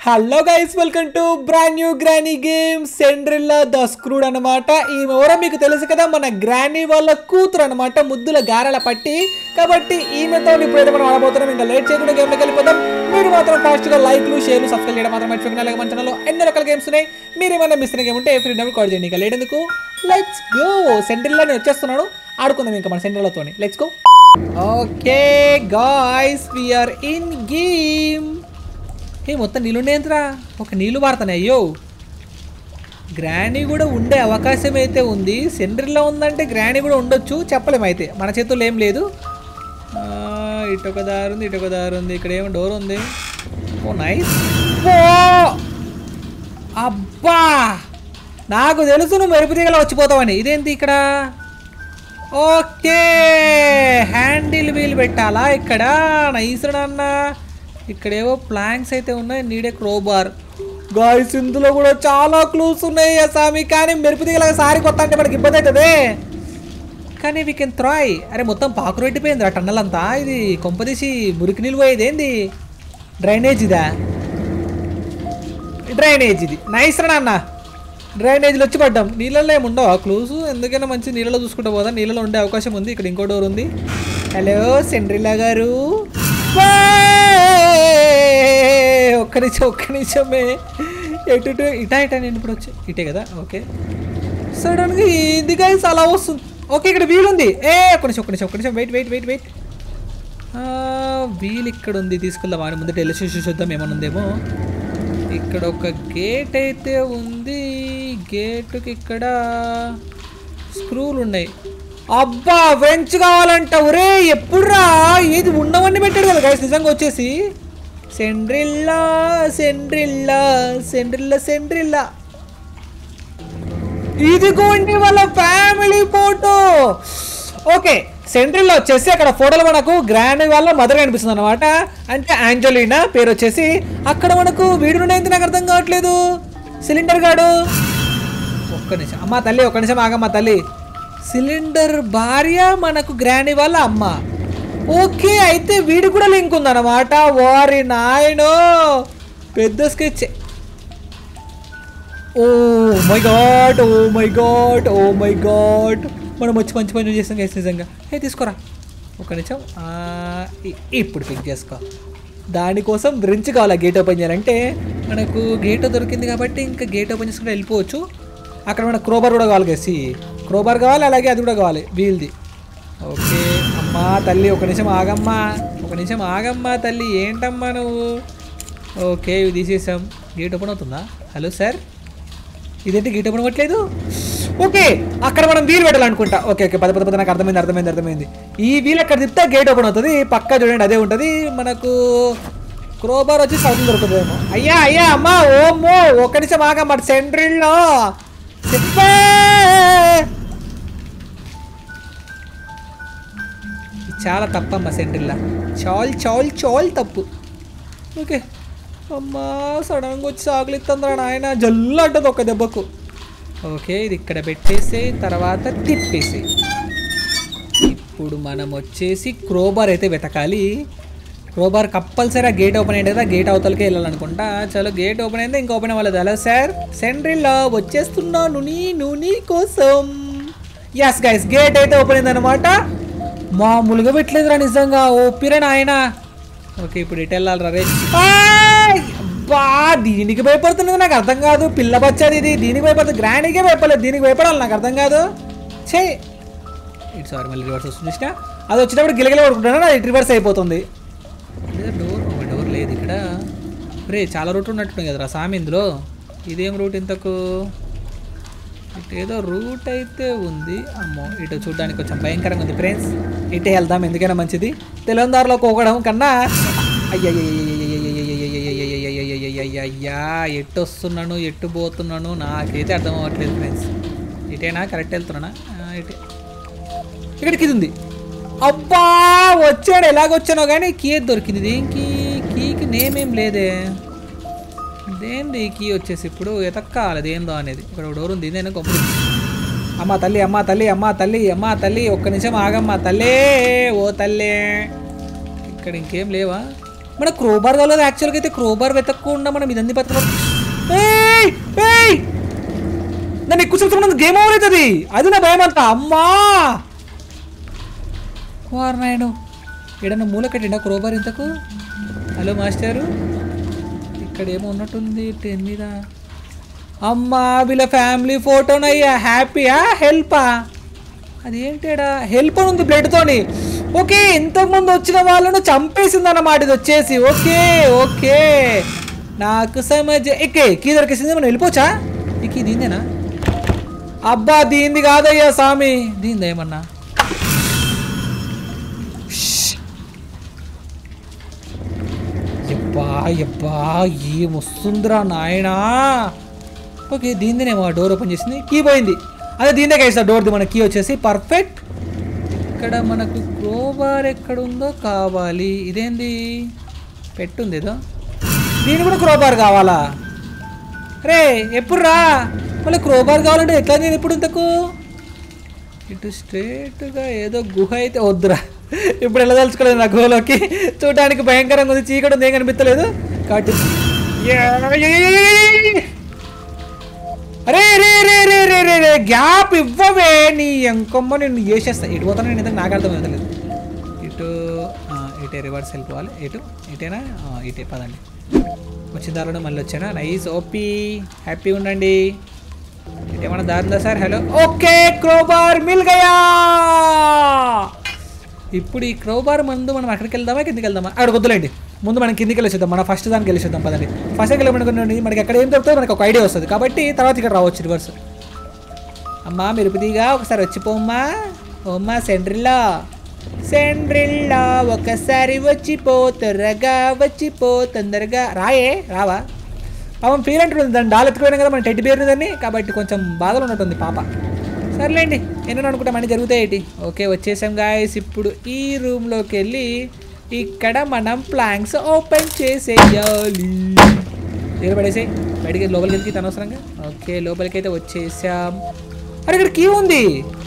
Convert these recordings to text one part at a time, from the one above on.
Hello guys welcome to brand new granny game Cinderella the screwed అనమాట ఈ ఎవరో మీకు తెలుసు కదా మన గ్రానీ వాళ్ళ కూతురు అనమాట ముద్దుల గారెల పట్టి కాబట్టి ఈమెతో ఇప్పుడైతే మనం ఆడబోతున్నాం ఇంకా లేట్ చేయకుండా గేమ్లోకి వెళ్ళిపోతాం మీరు మాత్రం ఫాస్ట్గా లైక్లు షేర్లు సబ్స్క్రైబ్ చేయడం మాత్రం మర్చిపోయిన అలాగే మన ఛానల్లో ఎన్నో రకాల గేమ్స్ ఉన్నాయి మీరు ఏమైనా మిస్ అయిన గేమ్ ఉంటే ఫ్రీ నెంబర్ కాల్ చేయండి ఇంకా లేటెందుకు లెట్స్ గో సెంట్రిల్లా నేను వచ్చేస్తున్నాను ఆడుకుందాం ఇంకా మన సెంట్రిల్లాతోని let's go okay guys we're in game ఏ మొత్తం నీళ్ళుండేంతరా ఒక నీళ్ళు పారుతున్నాయి అయ్యో గ్రానీ కూడా ఉండే అవకాశం అయితే ఉంది సెంటర్లో ఉందంటే గ్రానీ కూడా ఉండొచ్చు చెప్పలేము అయితే మన చేతుల్లో ఏం లేదు ఆ, ఇటు ఒక దారి ఉంది ఇటు ఒక దారి ఉంది ఇక్కడ ఏమో డోర్ ఉంది ఓ నైస్ ఓ అబ్బా నాకు తెలుసు నువ్వు మెరుపు తీగల వచ్చిపోతావని ఇదేంటి ఇక్కడ ఓకే హ్యాండిల్ వీల్ పెట్టాలా ఇక్కడ నైస్ నాన్న ఇక్కడేవో ప్లాంక్స్ అయితే ఉన్నాయి నీడే క్రోబార్ గాయస్ ఇందులో కూడా చాలా క్లూస్ ఉన్నాయి అసామి కానీ మెరుపు దిగలాగా సారి కొత్త అంటే మనకి ఇబ్బంది అవుతుంది కానీ వీ కెన్ త్రాయ్ అరే మొత్తం పాకురు పెట్టిపోయింది ఆ టన్నల్ అంతా ఇది కొంపదీసి మురికి నీళ్ళు పోయేది ఏంది డ్రైనేజ్ ఇదా డ్రైనేజ్ ఇది నైస్ రా నాన్న డ్రైనేజ్లో వచ్చి పడ్డాం నీళ్ళలో ఏమి ఉండవు క్లూస్ ఎందుకైనా మంచి నీళ్ళలో చూసుకుంటూ పోదా నీళ్ళలో ఉండే అవకాశం ఉంది ఇక్కడ ఇంకో డోర్ ఉంది హలో సెండ్రిలా గారు బాయ్! ఒక్క నిమిషం ఒక్క నిమిషమే ఎటు ఇటు ఇటా ఇటా నేను ఇప్పుడు వచ్చి ఇటే కదా ఓకే సడన్గా ఇది గైస్ అలా వస్తుంది ఓకే ఇక్కడ వీల్ ఉంది ఏ ఒక్క నిమిషం ఒక్క నిమిషం ఒక్క నిమిషం wait wait wait wait wheel ఇక్కడ ఉంది తీసుకెళ్దాం అని ముందు టెలిసి చూద్దాం ఏమైనా ఉందేమో ఇక్కడ ఒక గేట్ అయితే ఉంది గేటుకి ఇక్కడ స్క్రూలు ఉన్నాయి అబ్బా వెంచ్ కావాలంట ఒరే ఎప్పుడురా ఏది ఉన్నవన్నీ పెట్టాడు కదా గైస్ నిజంగా వచ్చేసి సెండ్రిల్లా సెండ్రిల్లా సెండ్రిల్లా సెండ్రిల్లా ఇదిగోండి వాళ్ళ ఫ్యామిలీ ఫోటో ఓకే సెంట్రల్లో వచ్చేసి అక్కడ ఫోటోలో మనకు గ్రాండ్ వాళ్ళ మదర్ కనిపిస్తుంది అనమాట అంటే ఆంజలీనా పేరు వచ్చేసి అక్కడ మనకు వీడు ఏంటి నాకు అర్థం కావట్లేదు సిలిండర్ గాడు ఒక్క నిమిషం అమ్మ తల్లి ఒక్క నిమిషం ఆగమ్మ తల్లి సిలిండర్ భార్య మనకు గ్రాండ్ వాళ్ళ అమ్మ ఓకే అయితే వీడి కూడా లింక్ ఉందన్నమాట వారి నాయనో పెద్ద sketch oh my god oh my god oh my god మనం వచ్చి మంచి పని చేస్తాం గైస్ నిజంగా ఏ తీసుకోరా ఒక నిమిషం ఆ, ఇ- ఇప్పుడు పిక్ చేసుకో దానికోసం రించ్ కావాలి గేట్ ఓపెన్ చేయాలంటే మనకు గేట్ దొరికింది కాబట్టి ఇంకా గేట్ ఓపెన్ చేసుకుంటే వెళ్ళిపోవచ్చు అక్కడ మనకు క్రోబార్ కూడా కావాలి గసి క్రోబార్ కావాలి అలాగే అది కూడా కావాలి వీల్ది ఓకే అమ్మా తల్లి ఒక నిమిషం ఆగమ్మా ఒక నిమిషం ఆగమ్మా తల్లి ఏంటమ్మా నువ్వు ఓకే ఇవి తీసేసాం గేట్ ఓపెన్ అవుతుందా హలో సార్ ఇదేంటి గేట్ ఓపెన్ అవ్వట్లేదు ఓకే అక్కడ మనం వీల్ పెట్టాలనుకుంటా ఓకే ఓకే పద పద పద నాకు అర్థమైంది అర్థమైంది అర్థమైంది ఈ వీల్ అక్కడ తిప్పితే గేట్ ఓపెన్ అవుతుంది పక్కా చూడండి అదే ఉంటుంది మనకు క్రోబార్ వచ్చి సౌండ్ దొరుకుతుందేమో అయ్యా అయ్యా అమ్మా ఓమ్మో ఒక్క నిమిషం ఆగా మరి సెంట్రిల్లో చెప్పే ఇది చాలా తప్పమ్మా సెంట్రిల్లా చాల్ చాల్ చాల్ తప్పు ఓకే అమ్మా సడన్గా వచ్చి ఆకలిస్తుందిరా నాయన జల్లు అంటది ఒక దెబ్బకు ఓకే ఇది ఇక్కడ పెట్టేసి తర్వాత తిప్పేసి ఇప్పుడు మనం వచ్చేసి క్రోబార్ అయితే వెతకాలి క్రోబార్ కంపల్సరీ ఆ గేట్ ఓపెన్ అయింది కదా గేట్ అవతలకే వెళ్ళాలనుకుంటా చలో గేట్ ఓపెన్ అయింది ఇంకా ఓపెన్ అవ్వలేదు హలో సార్ సెంట్రిల్లో వచ్చేస్తున్నాను నీ నుని కోసం ఎస్ గైస్ గేట్ అయితే ఓపెన్ అయింది అనమాట మామూలుగా పెట్టలేదురా నిజంగా ఓ పిరణ ఆయన ఓకే ఇప్పుడు ఇటు వెళ్ళాలి రే బా దీనికి భయపడుతున్నది నాకు అర్థం కాదు పిల్ల బచ్చది ఇది దీనికి భయపడుతుంది గ్రాండ్కే భయపడలేదు దీనికి భయపడాలి నాకు అర్థం కాదు చే ఇటు సారీ మళ్ళీ రివర్స్ వస్తుంది చూసినా అది వచ్చేటప్పుడు గిలగిల పడుకుంటాను అది రివర్స్ అయిపోతుంది డోర్ ఒక డోర్ లేదు ఇక్కడ రే చాలా రూట్ ఉన్నట్టుంది కదరా సామి ఇందులో ఇదేం రూట్ ఇంతకు ఇటు ఏదో రూట్ అయితే ఉంది అమ్మో ఇటు చూడడానికి కొంచెం భయంకరంగా ఉంది ఫ్రెండ్స్ ఇటే వెళ్దాం ఎందుకైనా మంచిది తెలియని దారిలో కోకడం కన్నా అయ్యయ్యా ఎట్టు వస్తున్నాను ఎట్టు పోతున్నాను నాకైతే అర్థం అవ్వట్లేదు ఫ్రెండ్స్ ఇటేనా కరెక్ట్ వెళ్తున్నానా ఆ, ఇటే ఇక్కడికి ఇది ఉంది అబ్బా వచ్చాడు ఎలాగొచ్చానో కానీ కీ ఏది దొరికింది దేనికి కీకి నేమ్ ఏం లేదే దేంది కీ వచ్చేసి ఇప్పుడు ఎతక్కాలి దేందో అనేది ఇక్కడ ఒక డోర్ ఉంది నేను గొప్ప అమ్మ తల్లి అమ్మ తల్లి అమ్మ తల్లి అమ్మ తల్లి ఒక్క నిమిషం ఆగమ్మ తల్లే ఓ తల్లే ఇక్కడ ఇంకేం లేవా మన క్రోబార్ కావాలి యాక్చువల్గా అయితే క్రోబార్ వెతకకుండా మనం ఇదంతా బతకడం ఏయ్ ఏయ్ నన్ను ఎక్కువ చూస్తున్నది గేమ్ ఓవర్ అవుతుంది అది నా భయం అంతా అమ్మా వారు నాయను ఏడన్నా మూల కట్టిండా క్రోబార్ ఇంతకు హలో మాస్టారు ఇక్కడ ఏమో ఉన్నట్టుంది టెన్ మీద అమ్మా వీళ్ళ ఫ్యామిలీ ఫోటోనయ్యా హ్యాపీయా హెల్పా అదేంటేడా హెల్ప్ అని ఉంది బ్లడ్తోని ఓకే ఇంతకుముందు వచ్చిన వాళ్ళను చంపేసింది అన్నమాట ఇది వచ్చేసి ఓకే ఓకే నాకు సమజ్ ఎక్కే కీ దొరికేసింది మనం వెళ్ళిపోవచ్చా ఈ కీ దీందేనా అబ్బా దీంది కాదయ్యా స్వామి దీంది ఏమన్నా ఎబ్బా ఎబ్బా ఏమొస్తుందిరా నాయనా ఓకే దీనినేమో డోర్ ఓపెన్ చేసింది కీ పోయింది అదే దీనిదే కదా డోర్ది మన కీ వచ్చేసి పర్ఫెక్ట్ ఇక్కడ మనకు క్రోబార్ ఎక్కడ ఉందో కావాలి ఇదేంది పెట్టుంది ఏదో దీని కూడా క్రోబార్ కావాలా రే ఎప్పుడు రా మళ్ళీ క్రోబార్ కావాలంటే ఎట్లా నేను ఇప్పుడు ఇంతకు ఇటు స్ట్రేట్గా ఏదో గుహ అయితే వద్దురా ఇప్పుడు ఎలా తెలుసుకోలేదు నా గుహలోకి చూడడానికి భయంకరంగా ఉంది చీకటి ఉంది ఏం కనిపించలేదు కాబట్టి అరే రే రే రే రే రే రే గ్యాప్ ఇవ్వవే నీ ఎంకొమ్మ నేను చేసేస్తా ఇటు పోతాను నేను ఇంతకు నాకు అర్థం అవుతలేదు ఇటు ఆ, ఇటే రివర్స్ వెళ్ళిపోవాలి ఇటు ఇటేనా ఆ, ఇటే పదండి వచ్చిన దారిలో మళ్ళీ వచ్చానా నైస్ ఓపీ హ్యాపీ ఉండండి ఇటేమన్నా దారి ఉందా సార్ హలో ఓకే క్రోబార్ మిల్ గయా ఇప్పుడు ఈ క్రోబార్ ముందు మనం అక్కడికి వెళ్దామా కిందికి వెళ్దామా అక్కడ వద్దులేండి ముందు మనం కిందికి వెళ్ళేసేద్దాం మన ఫస్ట్ దానికి వెళ్ళేసేద్దాం పదండి ఫస్ట్ వెళ్ళమనుకోండి మనకి ఎక్కడ ఏం దొరుకుతుందో మనకు ఒక ఐడియా వస్తుంది కాబట్టి తర్వాత ఇక్కడ రావచ్చు రివర్స్ అమ్మా మెరుపుదిగా ఒకసారి వచ్చిపోమ్మా ఓమ్మా సెండ్రిల్లా సెండ్రిల్లా ఒకసారి వచ్చిపో త్వరగా వచ్చిపో తొందరగా రాయే రావా పాపం ఫీల్ అంటుంది దాన్ని డాల్ ఎత్తుకుపోయినా కదా మన టెడ్డి పేరు దాన్ని కాబట్టి కొంచెం బాధలు ఉన్నట్టుంది పాప సర్లేండి ఎన్నో అనుకుంటాం అన్నీ జరుగుతాయి ఏంటి ఓకే వచ్చేసాం గాయస్ ఇప్పుడు ఈ రూమ్లోకి వెళ్ళి ఇక్కడ మనం ప్లాంక్స్ ఓపెన్ చేసేయాలి దగ్గర పడేసాయి బయటికి లోపలికి వెళ్తే అనవసరంగా ఓకే లోపలికి అయితే వచ్చేసాం అరే ఇక్కడ కీ ఉంది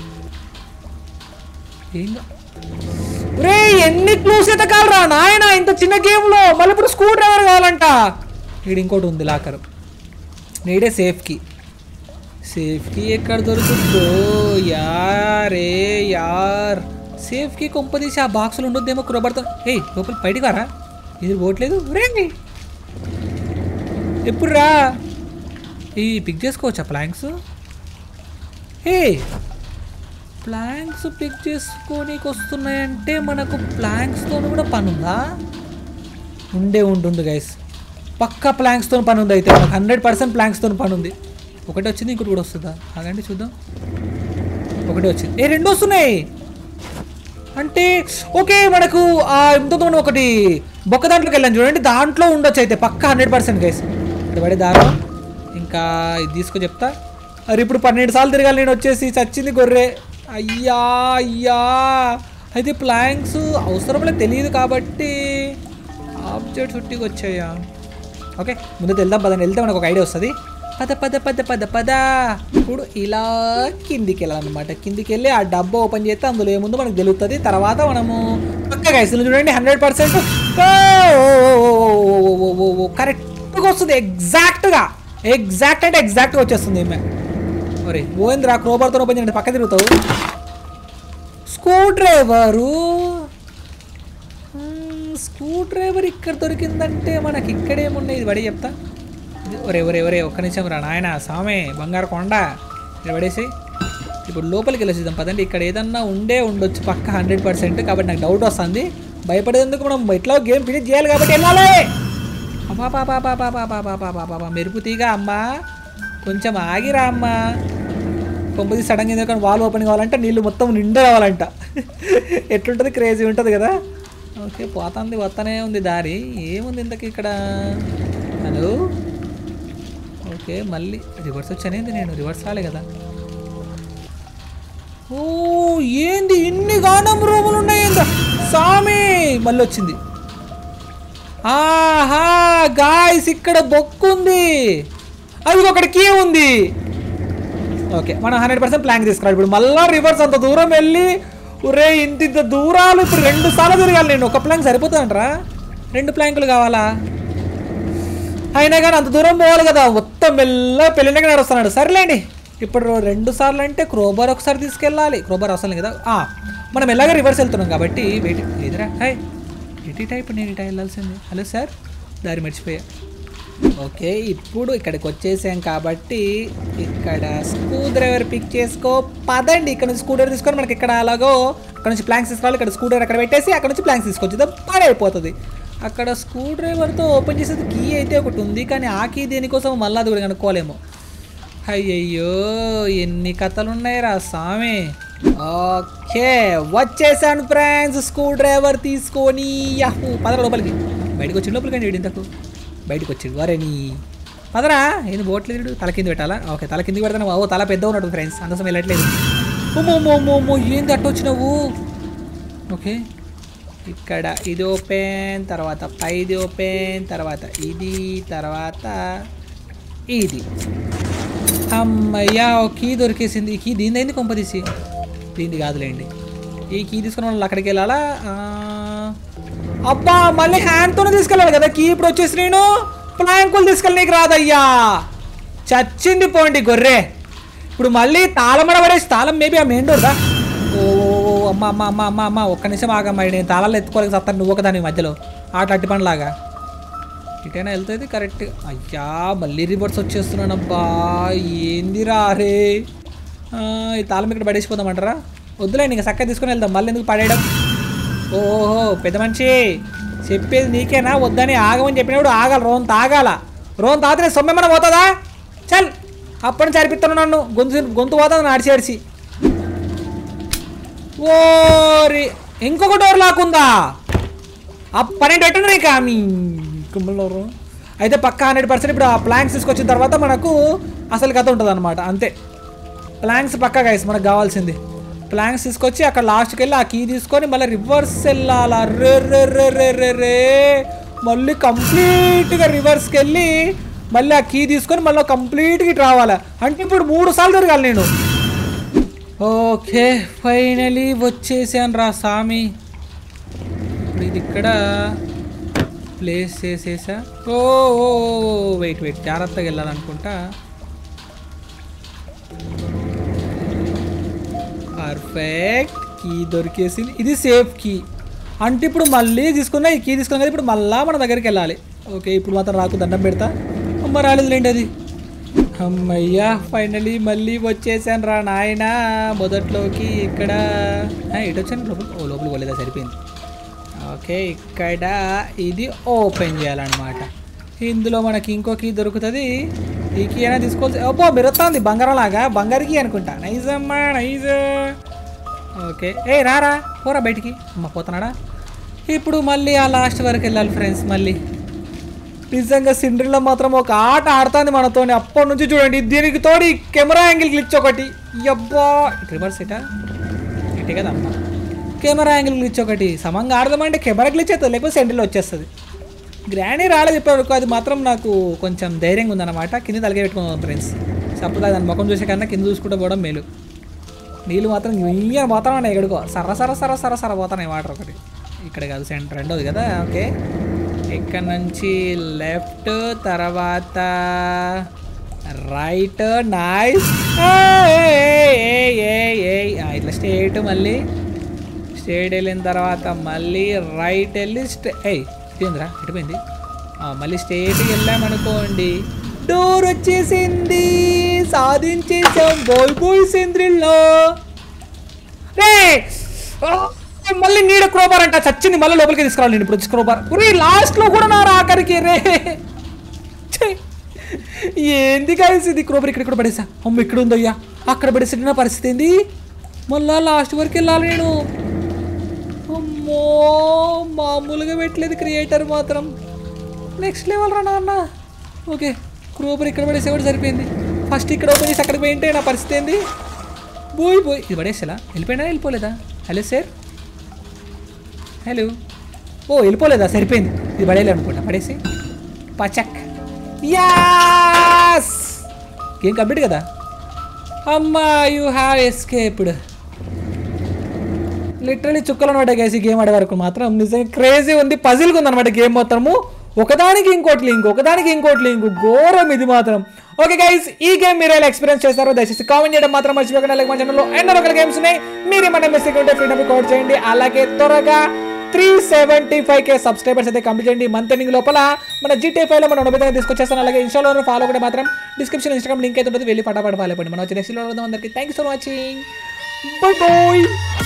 ఏం రే ఎన్ని క్లూస్ ఎతకాలరా నాయన ఇంత చిన్న గేమ్లో మళ్ళీ ఇప్పుడు స్క్రూ డ్రైవర్ కావాలంట ఇక్కడ ఇంకోటి ఉంది లాకర్ నేడే సేఫ్కి సేఫ్కి ఎక్కడ దొరుకుతుందో యారే యార్ సేఫ్కి కొంపదీసి ఆ బాక్సులు ఉండొద్దేమో కురబడతా ఏయ్ లోపల బయటికి వారా ఇది పోవట్లేదు రండి ఎప్పుడు రా ఈ పిక్ చేసుకోవచ్చా ప్లాంక్స్ ఏ ప్లాంక్స్ పిక్ చేసుకోనికి వస్తున్నాయంటే మనకు ప్లాంక్స్తో కూడా పని ఉందా ఉండే ఉంటుంది గైస్ పక్కా ప్లాంక్స్తో పని ఉంది అయితే మనకు హండ్రెడ్ పర్సెంట్ ప్లాంక్స్తో పని ఉంది ఒకటి వచ్చింది ఇంకోటి కూడా వస్తుందా ఆగండి చూద్దాం ఒకటి వచ్చింది ఏ రెండు వస్తున్నాయి అంటే ఓకే మనకు ఆ ఇంతతో మనం ఒకటి బొక్క దాంట్లోకి వెళ్ళాం చూడండి దాంట్లో ఉండొచ్చు అయితే పక్క హండ్రెడ్ పర్సెంట్ గైస్ ఇక్కడ పడే దారం ఇంకా ఇది తీసుకో చెప్తా అరే ఇప్పుడు పన్నెండు సార్లు తిరగాలి నేను వచ్చేసి చచ్చింది గొర్రె అయ్యా అయ్యా అయితే ప్లాంక్స్ అవసరంలో తెలియదు కాబట్టి ఆబ్జెక్ట్ చుట్టికి వచ్చాయా ఓకే ముందు వెళ్దాం పదండి వెళ్తే మనకు ఒక ఐడియా వస్తుంది పద పద పద పద పద ఇప్పుడు ఇలా కిందికి వెళ్ళాలన్నమాట కిందికి వెళ్ళి ఆ డబ్బా ఓపెన్ చేస్తే అందులో ఏముందో మనకు తెలుస్తుంది తర్వాత మనము పక్కగా ఇస్తుంది చూడండి హండ్రెడ్ పర్సెంట్ కరెక్ట్గా వస్తుంది ఎగ్జాక్ట్గా ఎగ్జాక్ట్ అంటే ఎగ్జాక్ట్గా వచ్చేస్తుంది ఈమె మరి గోవింద్ర క్రోబార్తో ఓపెన్ చేయండి పక్క తిరుగుతావు స్క్రూ డ్రైవరు స్క్రూ డ్రైవర్ ఇక్కడ దొరికిందంటే మనకి ఇక్కడేమున్నాయి ఇది పడి చెప్తా ఇది ఒరే ఒరే ఒరే ఒక్క నిమిషం రా నాయన సామే బంగారు కొండ ఇక్కడ పడేసి ఇప్పుడు లోపలికి వెళ్ళేసిద్దాం పదండి ఇక్కడ ఏదన్నా ఉండే ఉండొచ్చు పక్క హండ్రెడ్ పర్సెంట్ కాబట్టి నాకు డౌట్ వస్తుంది భయపడేందుకు మనం ఎట్లా గేమ్ ఫినిష్ చేయాలి కాబట్టి వెళ్ళాలి అబ్బా పాపా పాపా పాపా పాపా పాపా మెరుపు తీగ అమ్మా కొంచెం ఆగిరా అమ్మా కొంపది సడన్గా ఎందుకంటే వాల్ ఓపెన్ కావాలంటే నీళ్ళు మొత్తం నిండా కావాలంట ఎట్లుంటుంది క్రేజీ ఉంటుంది కదా ఓకే పోతుంది వస్తూనే ఉంది దారి ఏముంది ఇంతకి ఇక్కడ హలో ఓకే మళ్ళీ రివర్స్ వచ్చానేంది నేను రివర్స్ రాలే కదా ఓ ఏంది ఇన్ని గానం రూములు ఉన్నాయిందా సామి మళ్ళీ వచ్చింది ఆహా గాయస్ ఇక్కడ బొక్కుంది అది ఒకటి కీ ఉంది ఓకే మనం హండ్రెడ్ పర్సెంట్ ప్లాన్ తీసుకురాలి ఇప్పుడు మళ్ళీ రివర్స్ అంత దూరం వెళ్ళి ఒరే ఇంత ఇంత దూరాలు ఇప్పుడు రెండు సార్లు తిరగాలి నేను ఒక ప్లాన్ సరిపోతుందంటరా రెండు ప్లాంకులు కావాలా అయినా కానీ అంత దూరం పోవాలి కదా మొత్తం మెల్ల పెళ్ళినగా నడుస్తున్నాడు సర్లేండి ఇప్పుడు రెండు సార్లు అంటే క్రోబార్ ఒకసారి తీసుకెళ్ళాలి క్రోబార్ అవసరం లేదు కదా ఆ, మనం ఎలాగ రివర్స్ వెళ్తున్నాం కాబట్టి వెయిట్ ఎదురా హాయ్ ఇటు టైప్ నేను ఇటా వెళ్ళాల్సింది హలో సార్ దారి మర్చిపోయా ఓకే ఇప్పుడు ఇక్కడికి వచ్చేసాం కాబట్టి ఇక్కడ స్క్రూ డ్రైవర్ పిక్ చేసుకో పదండి ఇక్కడ నుంచి స్కూ డ్రైవర్ తీసుకొని మనకి ఇక్కడ అలాగో అక్కడ నుంచి ప్లాంక్స్ తీసుకోవాలి ఇక్కడ స్కూ డ్రైవర్ అక్కడ పెట్టేసి అక్కడ నుంచి ప్లాంక్స్ తీసుకొచ్చేద్దాం పని అయిపోతుంది అక్కడ స్క్రూ డ్రైవర్తో ఓపెన్ చేసేది కీ అయితే ఒకటి ఉంది కానీ ఆ కీ దేనికోసం మళ్ళీ అది కూడా కనుక్కోలేము అయ్యయ్యో ఎన్ని కథలు ఉన్నాయి రా స్వామి ఓకే వచ్చేసాను ఫ్రెండ్స్ స్క్రూ డ్రైవర్ తీసుకొని యాహూ పదరా లోపలికి బయటకు వచ్చి లోపలికి అండి ఇంతకు బయటకు వచ్చాడు వరే నీ పదరా ఏంది పోవట్లేదు తల కింద పెట్టాలా ఓకే తల కింద పెడతాను ఓ తల పెద్ద ఉన్నాడు ఫ్రెండ్స్ అందుకోసం వెళ్ళట్లేదు ఓమో మో మో ఏంది అట్ట వచ్చినావు ఓకే ఇక్కడ ఇది ఓపెన్ తర్వాత పైది ఓపెన్ తర్వాత ఇది తర్వాత ఇది అమ్మయ్యా ఓ కీ దొరికేసింది ఈ కీ దీని అయింది కొంపదీసి దీనిది కాదులేండి ఈ కీ తీసుకున్న వాళ్ళు అక్కడికి వెళ్ళాలా ఆ, అబ్బా మళ్ళీ హ్యాండ్తోనే తీసుకెళ్ళాలి కదా కీ ఇప్పుడు వచ్చేసి నేను ప్లాంకులు తీసుకెళ్ళనీకి రాదయ్యా చచ్చింది పోండి గొర్రె ఇప్పుడు మళ్ళీ తాళం పడేసి తాళం మేబీ ఆ మెయిన్ డోర్దా ఓ ఓ, ఓ, అమ్మ అమ్మ అమ్మ అమ్మ అమ్మ ఒక్క నిమిషం ఆగమ్మా నేను తాళాలు ఎత్తుకోలేక సత్తాను నువ్వు ఒకదాని మధ్యలో ఆట అట్టి పనిలాగా ఇటైనా వెళ్తుంది కరెక్ట్ అయ్యా మళ్ళీ రివర్స్ వచ్చేస్తున్నానబ్బా ఏందిరా రే ఆ, ఈ తాళం ఇక్కడ పడేసిపోదామంటారా వద్దులేండి ఇంకా చక్కగా తీసుకొని వెళ్దాం మళ్ళీ ఎందుకు పడేయడం ఓహో పెద్ద మనిషి చెప్పేది నీకేనా వద్దని ఆగమని చెప్పినప్పుడు ఆగాలి రోన్ తాగాల రోన్ తాగితే సొమ్మెమన పోతుందా చల్ అప్పటి నుంచి అరిపిస్తున్నాను నన్ను గొంతు గొంతు పోతుంది నడిచి అడిచి ఓరి ఇంకొక డోర్ లాక్కుందా ఆ పన్నెండు ఎట్టు నీకు మీ కుమ్మలోరు అయితే పక్క హండ్రెడ్ పర్సెంట్ ఇప్పుడు ఆ ప్లాంక్స్ తీసుకొచ్చిన తర్వాత మనకు అసలు కథ ఉంటుంది అనమాట అంతే ప్లాంక్స్ పక్క గైస్ మనకు కావాల్సింది ప్లాంక్స్ తీసుకొచ్చి అక్కడ లాస్ట్కి వెళ్ళి ఆ కీ తీసుకొని మళ్ళీ రివర్స్ వెళ్ళాలా రే రే రే రే రే రే మళ్ళీ కంప్లీట్గా రివర్స్కి వెళ్ళి మళ్ళీ ఆ కీ తీసుకొని మళ్ళీ కంప్లీట్గా ఇటు రావాలా అంటే ఇప్పుడు మూడు సార్లు తిరగాలి నేను ఓకే ఫైనలీ వచ్చేసాను రా స్వామి ఇప్పుడు ఇది ఇక్కడ ప్లేస్ చేసేసా ఓ వెయిట్ వెయిట్ జాగ్రత్తగా వెళ్ళాలనుకుంటా పర్ఫెక్ట్ కీ దొరికేసింది ఇది సేఫ్ కీ అంటే ఇప్పుడు మళ్ళీ తీసుకున్నా ఈ కీ తీసుకున్నా కదా ఇప్పుడు మళ్ళా మన దగ్గరికి వెళ్ళాలి ఓకే ఇప్పుడు మాత్రం రాకు దండం పెడతా అమ్మ రాలేదులేండి అది అమ్మయ్యా ఫైనలీ మళ్ళీ వచ్చేసాను రా నాయన మొదట్లోకి ఇక్కడ ఆ, ఎటు వచ్చాను లోపల ఓ లోపలికి పోలేదా సరిపోయింది ఓకే ఇక్కడ ఇది ఓపెన్ చేయాలన్నమాట ఇందులో మనకి ఇంకో కీ దొరుకుతుంది ఈ కీ అయినా తీసుకోవాల్సి అబ్బో మెరుస్తుంది బంగారం లాగా బంగారు కీ అనుకుంటా నైజ్ అమ్మా నైజ్ ఓకే ఏ రారా పోరా బయటికి అమ్మ పోతున్నాడా ఇప్పుడు మళ్ళీ ఆ లాస్ట్ వరకు వెళ్ళాలి ఫ్రెండ్స్ మళ్ళీ నిజంగా సిండ్రిలో మాత్రం ఒక ఆట ఆడుతుంది మనతోని అప్పటి నుంచి చూడండి దీనికి తోడి కెమెరా యాంగిల్ గ్లిచ్ ఒకటి అబ్బా రివర్స్ ఇటా ఇటే కదా అమ్మ కెమెరా యాంగిల్ గ్లిచ్ ఒకటి సమంగా ఆడదామంటే కెమెరా గ్లిచ్ అవుతుంది లేకపోతే సెంటర్లో వచ్చేస్తుంది గ్రాండీ రాలేదు ఇప్పటివరకు అది మాత్రం నాకు కొంచెం ధైర్యంగా ఉందన్నమాట కింద తలగే పెట్టుకున్నాం ఫ్రెండ్స్ సపోజ్ దాని ముఖం చూసే కన్నా కింద చూసుకుంటూ పోవడం మేలు నీళ్ళు మాత్రం ఇయ్యని పోతానే ఎక్కడికో సర్ర సర్ర సర్ర సర్ర సర్ర పోతాయి వాటర్ ఒకటి ఇక్కడ కాదు సెంటర్ రెండోది కదా ఓకే ఇక్కడ నుంచి లెఫ్ట్ తర్వాత రైట్ నైస్ ఇట్లా స్ట్రేట్ మళ్ళీ స్ట్రేట్ వెళ్ళిన తర్వాత మళ్ళీ రైట్ వెళ్ళి స్టే ఏయ్ ఇదేంద్రా ఎటుపోయింది ఆ, మళ్ళీ స్ట్రేట్ వెళ్ళామనుకోండి డోర్ వచ్చేసింది సాధించేసాం బోల్ బోల్ సెంద్రిల్లో రే ఆ, మళ్ళీ నీడ క్రోబార్ అంట చచ్చింది మళ్ళీ లోపలికి తీసుకురావాలి నేను ఇప్పుడు వచ్చి క్రోబార్ రే లాస్ట్లో కూడా నా ఆఖరికి రే ఛే! ఏంది కాయస్ ఇది క్రోబర్ ఇక్కడ ఇక్కడ పడేసా అమ్మ ఇక్కడ ఉందయ్యా అక్కడ పడేసి నా పరిస్థితి ఏంది మళ్ళా లాస్ట్ వరకు వెళ్ళాలి నేను అమ్మో మామూలుగా పెట్టలేదు క్రియేటర్ మాత్రం నెక్స్ట్ లెవెల్ రా నాన్న ఓకే క్రోబర్ ఇక్కడ పడేసేవాడు సరిపోయింది ఫస్ట్ ఇక్కడ ఓపెన్ చేసి అక్కడ పోయింటే నా పరిస్థితి ఏంది పోయి పోయి ఇది పడేసేలా వెళ్ళిపోయినా వెళ్ళిపోలేదా హలో సార్ హలో ఓ వెళ్ళిపోలేదా సరిపోయింది ఇది పడేయాలి అనుకుంటా పడేసి పచక్ యాస్ గేమ్ కంప్లీట్ కదా అమ్మా యూ హ్యావ్ ఎస్కేప్డ్ లిటరలీ చుక్కలు అనమాట గైస్ ఈ గేమ్ ఆడే వరకు మాత్రం నిజంగా క్రేజీ ఉంది పజిల్గా ఉంది అనమాట గేమ్ మొత్తము ఒకదానికి ఇంకోటి లింక్ ఒకదానికి ఇంకోటి లింక్ ఘోరం ఇది మాత్రం ఓకే గైస్ ఈ గేమ్ మీరు ఎలా ఎక్స్పీరియన్స్ చేస్తారో దయచేసి కామెంట్ చేయడం మాత్రం మర్చిపోకుండా అలాగే మన ఛానల్లో ఎన్నో రకాల గేమ్స్ ఉన్నాయి మీరు మన మిస్టేక్ ఉంటే ఫ్రీడమ్ కోడ్ చేయండి అలాగే త్వరగా three seventy five K subscribers అయితే కంప్లీట్ చేయండి మంత్ ఎండింగ్ లోపల మన జీటీ ఫైవ్ లో మనం ఉండబోతే తీసుకొచ్చేస్తాను అలాగే ఇన్స్టాలో ఫాలో కూడా మాత్రం డిస్క్రిప్షన్ ఇన్స్టాగ్రామ్ లింక్ అయితే ఉంటుంది వెళ్ళి ఫటాఫట్ ఫాలో అయిపోండి మనం వచ్చి నెక్స్ట్ అందరికీ thank you so watching bye bye